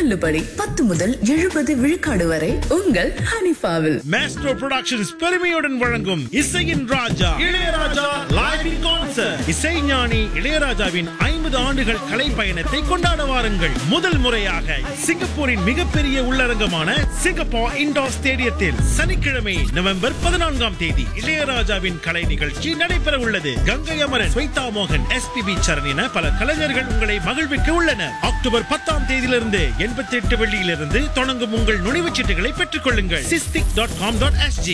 தள்ளுபடி பத்து முதல் எழுபது விழுக்காடு வரை உங்கள் ஹனிஃபாவில் மேஸ்ட்ரோ புரொடக்ஷன்ஸ் பெருமையுடன் வழங்கும் இசையின் ராஜா இளையராஜா லைவ் இன் கான்சர்ட் இசைஞானி இளையராஜாவின் ஐம்பது ஆண்டுகள் கலை பயணத்தை கொண்டாட வாருங்கள் முதல் முறையாக சிங்கப்பூரின் மிகப்பெரிய உள்ளரங்கமான சிங்கப்பூர் இண்டோர் ஸ்டேடியத்தில் சனிக்கிழமை நவம்பர் பதினான்காம் தேதி இளையராஜாவின் கலை நிகழ்ச்சி நடைபெற உள்ளது கங்கை அமரன் ஸ்வைதா மோகன் எஸ்பிபி சரண் என பல கலைஞர்கள் உங்களை மகிழ்விக்க உள்ளனர் அக்டோபர் பத்தாம் தேதியிலிருந்து எண்பத்தி எட்டு வெள்ளியிலிருந்து தொடங்கும் உங்கள் நுழைவுச் சீட்டுகளை பெற்றுக் கொள்ளுங்கள் SISTIC dot com dot SG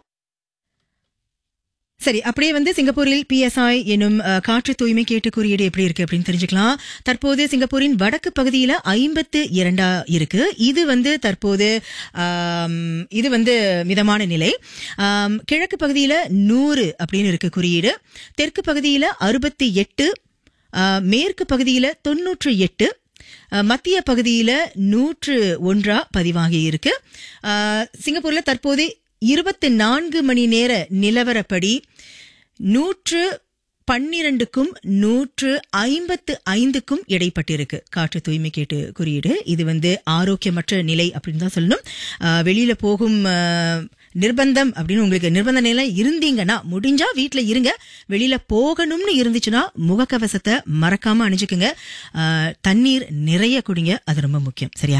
சரி அப்படியே வந்து சிங்கப்பூரில் பிஎஸ்ஐ எனும் அஹ், காற்று தூய்மை கேட்டு குறியீடு எப்படி இருக்கு அப்படின்னு தெரிஞ்சுக்கலாம் தற்போது சிங்கப்பூரின் வடக்கு பகுதியில ஐம்பத்து இரண்டா இருக்கு இது வந்து தற்போது ஆம், இது வந்து மிதமான நிலை ஆம், கிழக்கு பகுதியில நூறு அப்படின்னு இருக்கு குறியீடு தெற்கு பகுதியில அறுபத்தி எட்டு மேற்கு பகுதியில தொன்னூற்று எட்டு அஹ், மத்திய பகுதியில நூற்று ஒன்றா பதிவாகி இருக்கு அஹ், சிங்கப்பூர்ல தற்போது இருபத்தி நான்கு மணி நேர நிலவரப்படி நூற்று பன்னிரண்டுக்கும் நூற்று ஐம்பத்து ஐந்துக்கும் இடைப்பட்டிருக்கு காற்று தூய்மை கேட்டு குறியீடு இது வந்து ஆரோக்கியமற்ற நிலை அப்படின்னு தான் சொல்லணும் அஹ், வெளியில போகும் அஹ், நிர்பந்தம் அப்படின்னு உங்களுக்கு நிர்பந்த நிலை இருந்தீங்கன்னா முடிஞ்சா வீட்ல இருங்க வெளியில போகணும்னு இருந்துச்சுன்னா முகக்கவசத்தை மறக்காம அணிஞ்சுக்குங்க அஹ், தண்ணீர் நிறைய குடிங்க அது ரொம்ப முக்கியம் சரியா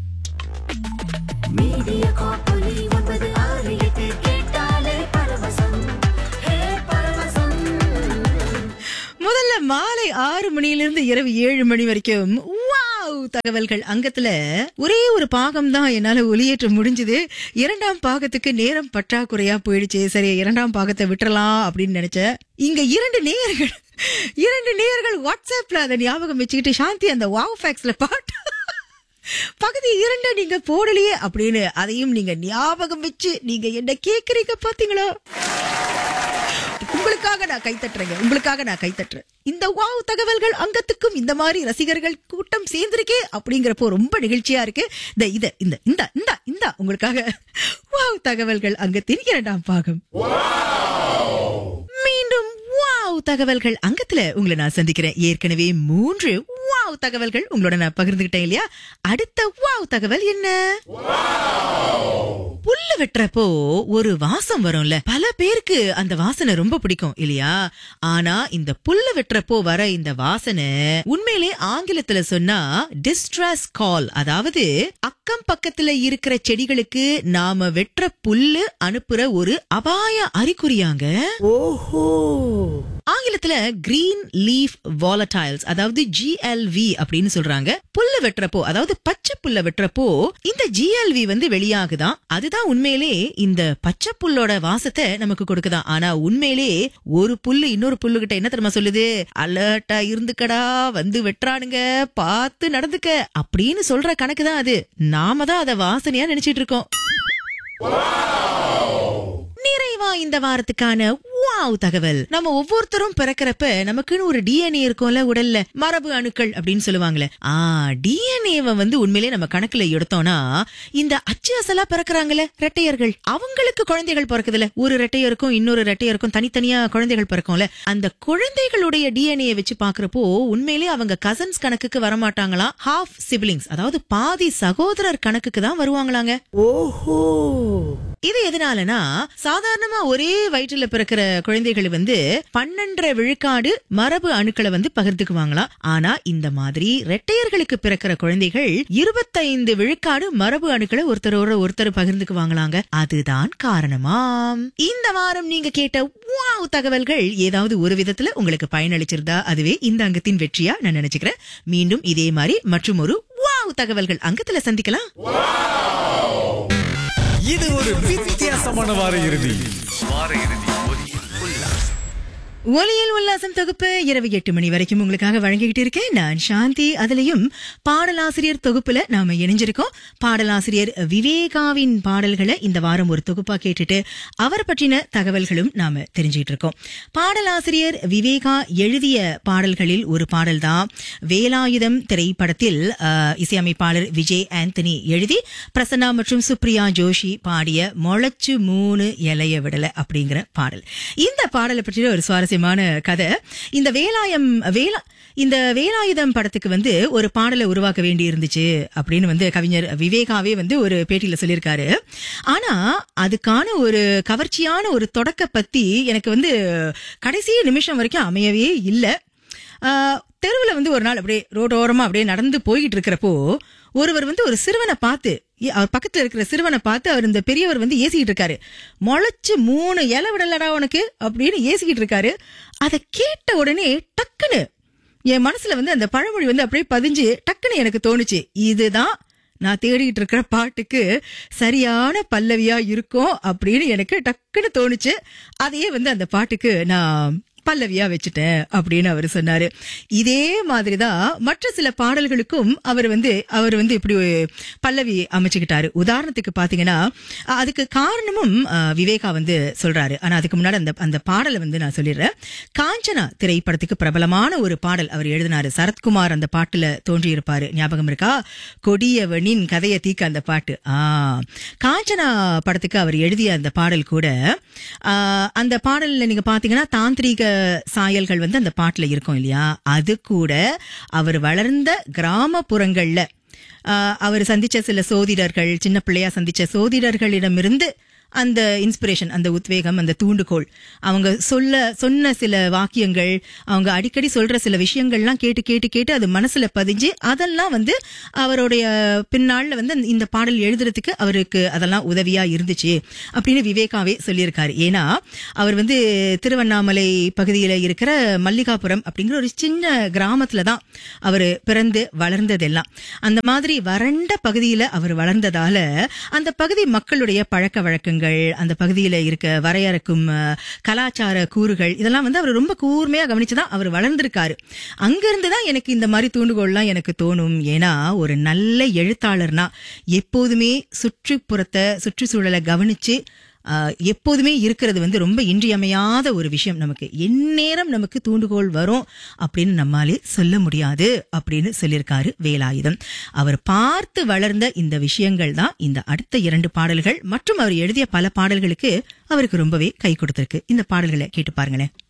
மீடியா காப்பொலி ஒன்பது ஆறு எட்டு கேட்டாலே பரவசம் ஹே பரவசம் முதல்ல மாலை ஆறு மணியிலிருந்து இரவு ஏழு மணி வரைக்கும் வாவ் தகவல்கள் அங்கத்துல ஒரே ஒரு பாகம் தான் என்னால ஒளியேற்ற முடிஞ்சது இரண்டாம் பாகத்துக்கு நேரம் பற்றாக்குறையா போயிடுச்சு சரி இரண்டாம் பாகத்தை விட்டுறலாம் அப்படின்னு நினைச்சேன் இங்க இரண்டு நேயர்கள் இரண்டு நேயர்கள் வாட்ஸ்அப்ல அதை ஞாபகம் வச்சுக்கிட்டு சாந்தி அந்த வாவ் ஃபேக்ஸ்ல பாட்டு பகுதி இரண்ட நீங்க போடலையே அப்படின்னு அதையும் நீங்க ஞாபகம் வச்சு நீங்க என்ன கேக்குறீங்க பாத்தீங்களா உங்களுக்காக நான் கைத்தட்டுறேங்க உங்களுக்காக நான் கைத்தட்டுறேன் இந்த வாவ் தகவல்கள் அங்கத்துக்கும் இந்த மாதிரி ரசிகர்கள் கூட்டம் சேர்ந்திருக்கே அப்படிங்கிறப்போ ரொம்ப நிகழ்ச்சியா இருக்கு இந்த இத இந்த இந்த இந்த இந்த உங்களுக்காக வாவ் தகவல்கள் அங்கத்தின் இரண்டாம் பாகம் மீண்டும் வாவ் தகவல்கள் அங்கத்துல உங்களை நான் சந்திக்கிறேன் ஏற்கனவே மூன்று வாவ் தகவல்கள் உங்களோட நான் பகிர்ந்துகிட்டேன் இல்லையா அடுத்த வாவ் தகவல் என்ன புல்லு வெட்டுறப்போ ஒரு வாசம் வரும்ல பல பேருக்கு அந்த வாசனை ரொம்ப பிடிக்கும் இல்லையா ஆனா இந்த புல்லு வெட்டுறப்போ வர இந்த வாசனை உண்மையிலே ஆங்கிலத்துல சொன்னா டிஸ்ட்ரஸ் கால் அதாவது அக்கம் பக்கத்துல இருக்கிற செடிகளுக்கு நாம வெட்டுற புல்லு அனுப்புற ஒரு அபாய அறிகுறியாங்க ஆங்கிலத்துல கிரீன் லீஃப் வாலடைல்ஸ் அதாவது ஜிஎல்வி அப்படின்னு சொல்றாங்க புல்ல வெட்டுறப்போ அதாவது பச்சை புல்ல வெட்டுறப்போ இந்த ஜிஎல்வி வந்து வெளியாகுதான் அதுதான் உண்மையிலே இந்த பச்சை புல்லோட வாசத்தை நமக்கு கொடுக்குதாம் ஆனா உண்மையிலே ஒரு புல்லு இன்னொரு புல்லு கிட்ட என்ன தெரியுமா சொல்லுது அலர்ட்டா இருந்துக்கடா வந்து வெட்டுறானுங்க பார்த்து நடந்துக்க அப்படின்னு சொல்ற கணக்கு தான் அது நாம தான் அதை வாசனையா நினைச்சிட்டு இருக்கோம் நிறைவா இந்த வாரத்துக்கான வாவ் தகவல் நம்ம ஒவ்வொருத்தரும் பிறக்கிறப்ப நமக்குன்னு ஒரு டிஎன்ஏ இருக்கும்ல உடல்ல மரபு அணுக்கள் அப்படின்னு சொல்லுவாங்களே ஆ டிஎன்ஏவை வந்து உண்மையிலே நம்ம கணக்குல எடுத்தோம்னா இந்த அச்சு அசலா பிறக்கிறாங்கல்ல ரெட்டையர்கள் அவங்களுக்கு குழந்தைகள் பிறக்குதுல ஒரு ரெட்டையருக்கும் இன்னொரு ரெட்டையருக்கும் தனித்தனியா குழந்தைகள் பிறக்கும்ல அந்த குழந்தைகளுடைய டிஎன்ஏ வச்சு பாக்குறப்போ உண்மையிலே அவங்க கசன்ஸ் கணக்குக்கு வரமாட்டாங்களாம் ஹாஃப் சிப்லிங்ஸ் அதாவது பாதி சகோதரர் கணக்குக்கு தான் வருவாங்களாங்க இது எதனாலனா சாதாரணமா ஒரே வயிற்றுல பிறக்கிற குழந்தைகள் வந்து பன்னெண்டரை விழுக்காடு மரபு அணுக்களை வந்து பகிர்ந்துக்குவாங்களாம் ஆனா இந்த மாதிரி ரெட்டையர்களுக்கு பிறக்கிற குழந்தைகள் இருபத்தைந்து விழுக்காடு மரபு அணுக்களை ஒருத்தரோட ஒருத்தர் பகிர்ந்துக்குவாங்களாங்க அதுதான் காரணமாம் இந்த வாரம் நீங்க கேட்ட வாவ் தகவல்கள் ஏதாவது ஒரு விதத்துல உங்களுக்கு பயனளிச்சிருந்தா அதுவே இந்த அங்கத்தின் வெற்றியா நான் நினைச்சுக்கிறேன் மீண்டும் இதே மாதிரி மற்றும் ஒரு வாவ் தகவல்கள் அங்கத்துல சந்திக்கலாம் இது ஒரு வித்தியாசமான வார இறுதி ஒலியில் உல்லாசம் தொகுப்பு இரவு எட்டு மணி வரைக்கும் உங்களுக்காக வழங்கிக்கிட்டு இருக்கேன் நான் சாந்தி அதுலயும் பாடலாசிரியர் தொகுப்புல நாம இணைஞ்சிருக்கோம் பாடலாசிரியர் விவேகாவின் பாடல்களை இந்த வாரம் ஒரு தொகுப்பா கேட்டுட்டு அவர் பற்றின தகவல்களும் நாம தெரிஞ்சுக்கிட்டு இருக்கோம் பாடலாசிரியர் விவேகா எழுதிய பாடல்களில் ஒரு பாடல் தான் வேலாயுதம் திரைப்படத்தில் அஹ், இசையமைப்பாளர் விஜய் ஆந்தனி எழுதி பிரசன்னா மற்றும் சுப்ரியா ஜோஷி பாடிய மொளச்சு மூணு இலைய விடல அப்படிங்கிற பாடல் இந்த பாடலை பற்றிய ஒரு சுவாரஸ்யமான கதை இந்த வேலாயம் வேலா இந்த வேலாயுதம் படத்துக்கு வந்து ஒரு பாடலை உருவாக்க வேண்டி இருந்துச்சு அப்படின்னு வந்து கவிஞர் விவேகாவே வந்து ஒரு பேட்டியில சொல்லியிருக்காரு ஆனா அதுக்கான ஒரு கவர்ச்சியான ஒரு தொடக்க பத்தி எனக்கு வந்து கடைசி நிமிஷம் வரைக்கும் அமையவே இல்லை தெருவில் வந்து ஒரு நாள் அப்படியே ரோட்டோரமா அப்படியே நடந்து போய்கிட்டு இருக்கிறப்போ ஒருவர் வந்து ஒரு சிறுவனை பார்த்து ஏ- அவர் பக்கத்துல இருக்கிற சிறுவனை பார்த்து அவர் இந்த பெரியவர் வந்து ஏசிக்கிட்டு இருக்காரு முளைச்சு மூணு இலை விடலடா உனக்கு அப்படின்னு ஏசிக்கிட்டு இருக்காரு அதை கேட்ட உடனே டக்குன்னு என் மனசுல வந்து அந்த பழமொழி வந்து அப்படியே பதிஞ்சு டக்குன்னு எனக்கு தோணுச்சு இதுதான் நான் தேடிட்டு இருக்கிற பாட்டுக்கு சரியான பல்லவியா இருக்கும் அப்படின்னு எனக்கு டக்குன்னு தோணுச்சு அதையே வந்து அந்த பாட்டுக்கு நான் பல்லவியா வச்சுட்டேன் அப்படின்னு அவர் சொன்னாரு இதே மாதிரிதான் மற்ற சில பாடல்களுக்கும் அவர் வந்து அவர் வந்து இப்படி ஒரு பல்லவி அமைச்சுக்கிட்டாரு உதாரணத்துக்கு பாத்தீங்கன்னா அஹ், அதுக்கு காரணமும் அஹ், விவேகா வந்து சொல்றாரு ஆனா அதுக்கு முன்னாடி அந்த அந்த பாடலை வந்து நான் சொல்லிடுறேன் காஞ்சனா திரைப்படத்துக்கு பிரபலமான ஒரு பாடல் அவர் எழுதினாரு சரத்குமார் அந்த பாட்டுல தோன்றி இருப்பாரு ஞாபகம் இருக்கா கொடியவனின் கதையை தீக்க அந்த பாட்டு ஆ காஞ்சனா படத்துக்கு அவர் எழுதிய அந்த பாடல் கூட ஆ, அந்த பாடல்ல நீங்க பாத்தீங்கன்னா தாந்திரீக சாயல்கள் வந்து அந்த பாட்டுல இருக்கும் இல்லையா அது கூட அவர் வளர்ந்த கிராமப்புறங்கள்ல ஆ, அவர் சந்திச்ச சில சோதிடர்கள் சின்ன பிள்ளையா சந்திச்ச சோதிடர்களிடமிருந்து அந்த இன்ஸ்பிரேஷன் அந்த உத்வேகம் அந்த தூண்டுகோல் அவங்க சொல்ல சொன்ன சில வாக்கியங்கள் அவங்க அடிக்கடி சொல்ற சில விஷயங்கள்லாம் கேட்டு கேட்டு கேட்டு அது மனசுல பதிஞ்சு அதெல்லாம் வந்து அவருடைய பின்னாள்ல வந்து அந்த- இந்த பாடல் எழுதுறதுக்கு அவருக்கு அதெல்லாம் உதவியா இருந்துச்சு அப்படின்னு விவேகாவே சொல்லியிருக்காரு ஏன்னா அவர் வந்து திருவண்ணாமலை பகுதியில இருக்கிற மல்லிகாபுரம் அப்படிங்கிற ஒரு சின்ன கிராமத்துல தான் அவர் பிறந்து வளர்ந்ததெல்லாம் அந்த மாதிரி வறண்ட பகுதியில அவர் வளர்ந்ததால அந்த பகுதி மக்களுடைய பழக்க வழக்கங்கள் அந்த பகுதியில இருக்க வரையறுக்கும் அஹ், கலாச்சார கூறுகள் இதெல்லாம் வந்து அவர் ரொம்ப கூர்மையா கவனிச்சுதான் அவர் வளர்ந்திருக்காரு அங்கிருந்து தான் எனக்கு இந்த மாதிரி தூண்டுகோல்லாம் எனக்கு தோணும் ஏன்னா ஒரு நல்ல எழுத்தாளர்னா எப்போதுமே சுற்றுப்புறத்தை சுற்றுச்சூழலை கவனிச்சு ஆஹ், எப்போதுமே இருக்கிறது வந்து ரொம்ப இன்றியமையாத ஒரு விஷயம் நமக்கு எந்நேரம் நமக்கு தூண்டுகோல் வரும் அப்படின்னு நம்மாலே சொல்ல முடியாது அப்படின்னு சொல்லியிருக்காரு வேலாயுதம் அவர் பார்த்து வளர்ந்த இந்த விஷயங்கள் தான் இந்த அடுத்த இரண்டு பாடல்கள் மற்றும் அவர் எழுதிய பல பாடல்களுக்கு அவருக்கு ரொம்பவே கை கொடுத்திருக்கு இந்த பாடல்களை கேட்டு பாருங்களேன்